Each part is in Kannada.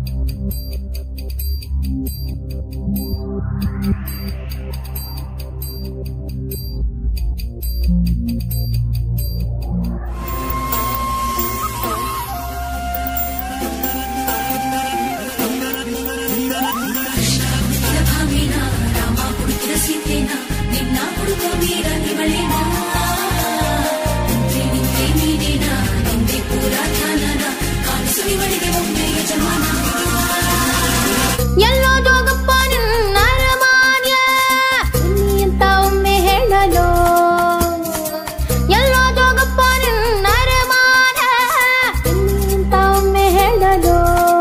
ಭಾಮಿನ ರಾಮ ಹುಡುಕಿದ ಸೀತೆನ ನಿನ್ನ ಹುಡುಕ ವೀರ ಇವಳೇನ ನಿಂತೆ ನಿಂತೆ ನೀನೇನ ನಿಂದೆ ಪೂರ ಧ್ಯಾನನ ಕಾಣಿಸು ಇವಳಿಗೆ ಒಮ್ಮೆ ಯಜಮಾನ ಎಲ್ಲೋ ಜೋಗಪ್ಪ ನಿನ್ನ ಅರಮಾನ್ಯ ನೀ ಅಂತ ಒಮ್ಮೆ ಹೇಳಲು ಎಲ್ಲೋ ಜೋಗಪ್ಪ ನಿನ್ನ ಅರಮಾನ್ಯ ನೀ ಅಂತ ಒಮ್ಮೆ ಹೇಳಲು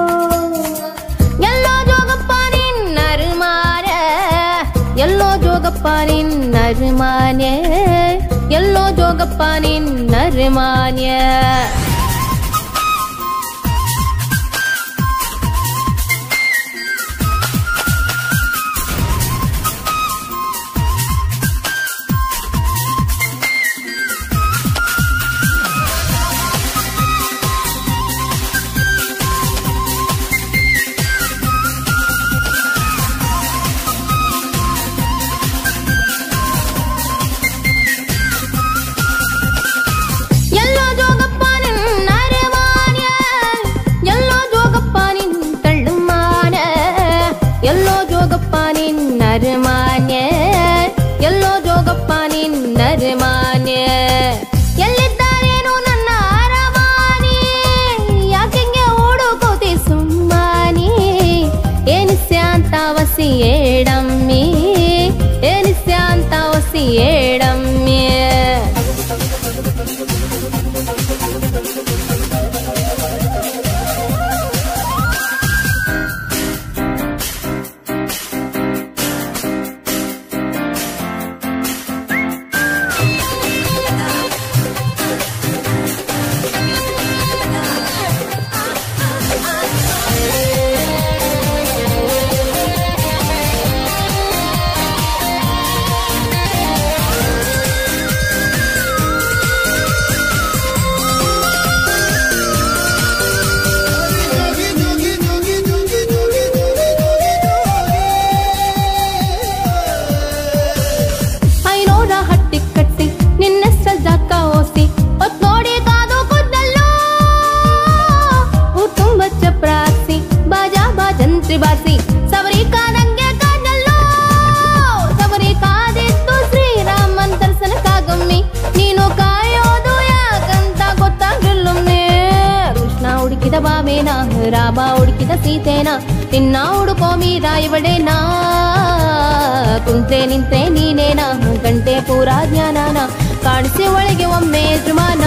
ಎಲ್ಲೋ ಜೋಗಪ್ಪ ನಿನ್ನ ಅರಮಾನ್ಯ ಎಲ್ಲೋ ಜೋಗಪ್ಪ ನಿನ್ನ ಅರಮಾನ್ಯ ಎಲ್ಲೋ ಜೋಗಪ್ಪ ನಿನ್ನ ಅರಮಾನ್ಯ ಎಲ್ಲೋ ಜೋಗಪ್ಪ ನಿನ್ನ ಅರಮಾನ್ಯ ಎಲ್ಲೋ ಜೋಗಪ್ಪ ನಿನ್ನ ತಳ್ಳುಮಾನ ಎಲ್ಲೋ ಜೋಗಪ್ಪ ನಿನ್ನ ಅರಮಾನ್ಯ ಎಲ್ಲೋ ಜೋಗಪ್ಪ ನಿನ್ನ ಅರಮಾನ್ಯ ಎಲ್ಲಿದ್ದಾರೇನು ನನ್ನ ಅರಮಾನಿ ಯಾಕೆಂಗೆ ಓಡುಕೋತಿ ಸುಮ್ಮಾನಿ ಏನಿಸ್ಯಾಂತ ವಸಿ ಏಡಮ್ಮಿ ಏನಿಸ್ಯಾಂತ ವಸಿ ಏಡಮ್ಮಿ ಐನೋರ ಹಟ್ಟಿ ಕಟ್ಟಿ ನಿನ್ನ ಸಜಾಕ ಓಸಿ ಹೊತ್ ನೋಡಿ ಕಾದು ಕುದ್ದಲ್ಲೋ ಊರ್ ತುಂಬ ಚಪ್ರಾಸಿ ಬಾಜಾ ಬಾಜಂತ್ರಿ ಬಾಸಿ ಸವರಿ ಕಾದಂಗೆ ಕಾದಲ್ಲೋ ಸವರಿ ಕಾದಿತ್ತು ಶ್ರೀರಾಮನ್ ದರ್ಶನಕ್ಕಾಗಮ್ಮಿ ನೀನು ಕಾಯೋದು ಯಾಕಂತ ಗೊತ್ತಾಗಿಲ್ಲೊಮ್ಮೆ ಕೃಷ್ಣ ಹುಡುಕಿದ ಬಾಬೇನ ರಾಮ ಹುಡುಕಿದ ಸೀತೆನ ನಿನ್ನ ಹುಡುಕೋ ಮೀರ ಇವಳೇನಾ ಕುಂತೆ ನಿಂತೆ ನೀನೇನ ಗಂಟೆ ಪೂರ ಜ್ಞಾನನ ಕಾಣಿಸಿ ಒಳಗೆ ಒಮ್ಮೆ ಯಜಮಾನ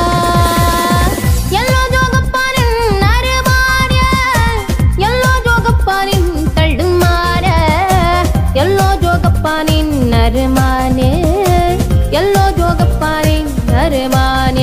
ಎಲ್ಲೋ ಜೋಗಪ್ಪ ನಿನ್ನ ಅರಮಾನ್ಯ ಎಲ್ಲೋ ಜೋಗಪ್ಪ ನಿನ್ನ ತಳ್ಳು ಮಾರ ಎಲ್ಲೋ ಜೋಗಪ್ಪ ನಿನ್ನ ಅರಮಾನ್ಯ ಎಲ್ಲೋ ಜೋಗಪ್ಪ ನಿನ್ನ ಅರಮಾನ್ಯ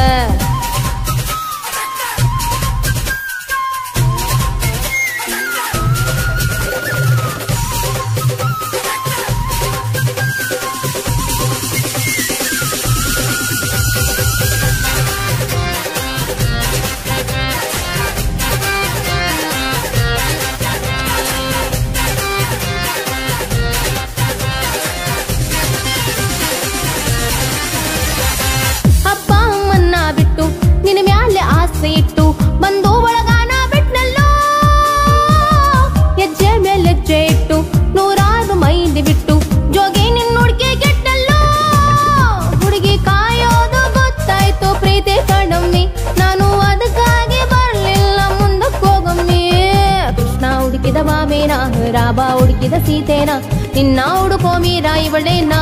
ಅಪ್ಪ ಅಮ್ಮನ್ನ ಬಿಟ್ಟು ನಿನ್ನ ಮ್ಯಾಲೆ ಆಸೆ ಇಟ್ಟು ಬಂದು ಬಳಗಾನ ಬಿಟ್ನಲ್ಲೋ ಹೆಜ್ಜೆ ಮೇಲೆ ಹೆಜ್ಜೆ ಇಟ್ಟು ನೂರಾರು ಮೈಲಿ ಬಿಟ್ಟು ಜೋಗಿ ನಿನ್ನ ಹುಡುಗಿ ಗೆಟ್ಟಲ್ಲೋ ಹುಡುಗಿ ಕಾಯೋದು ಗೊತ್ತಾಯ್ತು ಪ್ರೀತಿ ಕಡಮ್ಮಿ ನಾನು ಅದಕ್ಕಾಗಿ ಬರ್ಲಿಲ್ಲ ಮುಂದಕ್ಕೆ ಹೋಗಮ್ಮಿ ಕೃಷ್ಣ ಹುಡುಕಿದ ಬಾಬೇನ ರಾಬ ಹುಡುಕಿದ ಸೀತೆನ ನಿನ್ನ ಹುಡುಕೋ ಮೀರ ಇವಳೇನಾ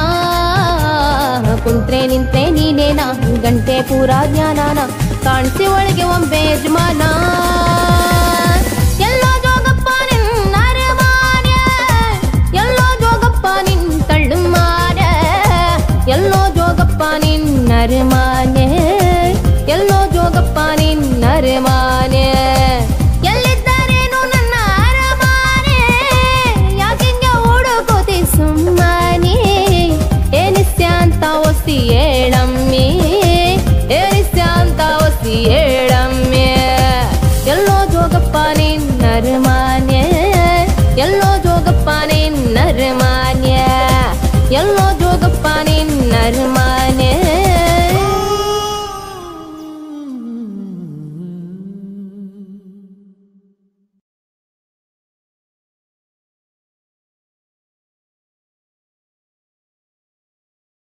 ಕುಂತ್ರೆ ನಿಂತ್ರೆ ನೀನೇನ ಗಂಟೆ ಪೂರ ಜ್ಞಾನನ ಕಾಣಿಸಿ ಒಳಗೆ ಒಮ್ಮೆ ಯಜಮಾನ